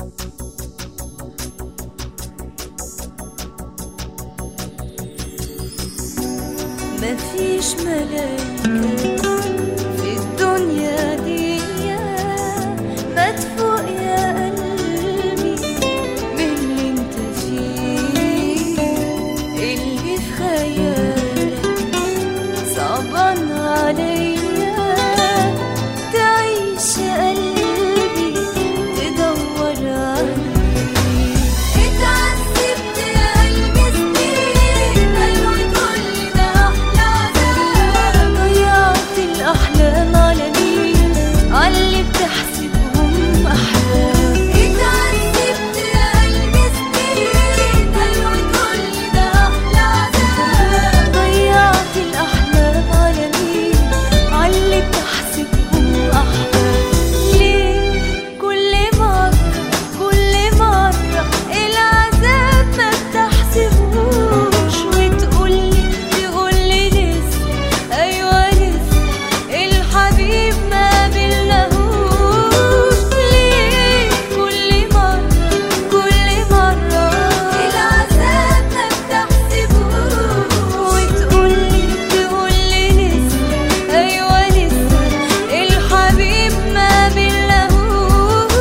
مفيش ملايكة في الدنيا دي ما تفوق يا قلبي من اللي انت فيه اللي في خيالك صعبان عليا تعيش يا قلبي تدور عليه اتعذبت يا قلبي سنين قالوا كل ده احلى عذاب ضيعت الاحلام على مين عاللي بتحسبهم احلام اتعذبت يا قلبي سنين قالوا كل ده احلى عذاب ضيعت الاحلام على مين عاللي بتحسبهم احلام ليه كل مرة كل مرة العذاب ما بتحسبوش وتقولي تقولي لسه أيوة لسه الحبيب ما بلهوش ليه كل مرة كل مرة العذاب ما بتحسبوش وتقولي تقولي لسه أيوة لسه الحبيب ما بلهوش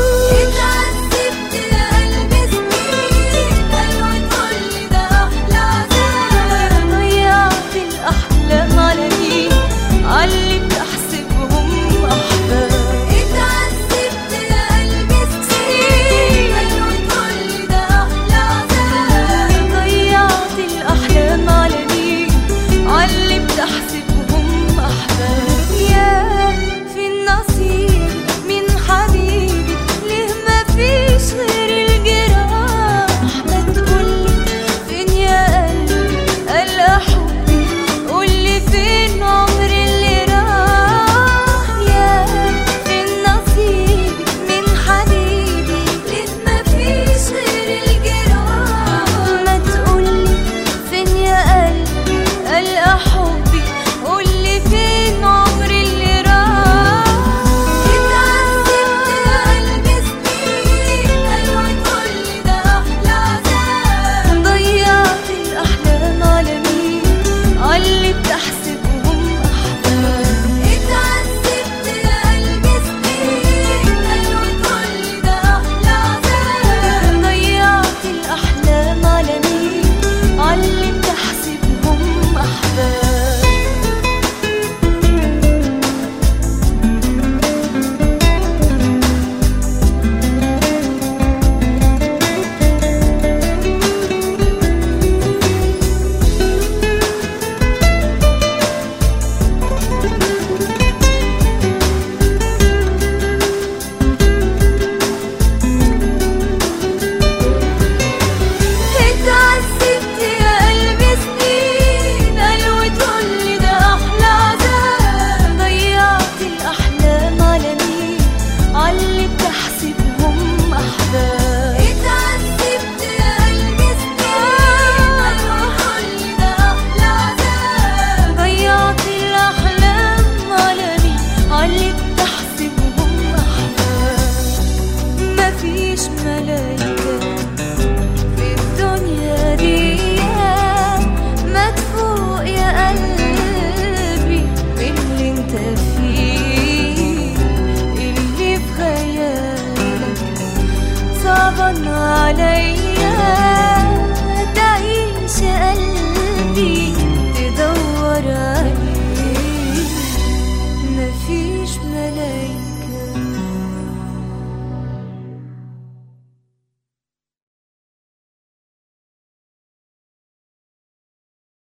اتعذبت يا قلبي سنين قالوا كل ده أحلى عذاب ضيعت الأحلام على مين عاللي بتحسبهم أحباب اتعذبت يا قلبي سنين قالوا كل ده أحلى عذاب ضيعت الأحلام على مين عاللي بتحسبهم أحباب يا في النصيب من حبيبي ليه ما فيش غير الجراح ما تقولي فين يا قلبي ألقى حبي قولي فين عمري اللي راح يا في النصيب من حبيبي ليه ما فيش غير الجراح ما تقولي فين يا قلبي ألقى حبي قولي فين عمري اللي راح اتعذبت يا قلبي سنين قالوا كل ده أحلى عذاب ضيعت الأحلام على مين عاللي بتحسبهم أحلام اتعذبت يا قلبي سنين قالوا كل ده أحلى عذاب ضيعت الأحلام على مين عاللي بتحسبهم أحباب اتعذبت يا قلبي سنين قالوا تقولي ده أحلى عذاب ضيعت الأحلام على مين عاللي بتحسبهم أحباب اتعذبت يا قلبي سنين قالوا تقولي ده أحلى عذاب ضيعت الأحلام على مين عاللي بتحسبهم أحباب مفيش ملايكة في الدنيا دي ما تفوق يا قلبي من اللي انت فيه اللي في خيالك صعبان عليا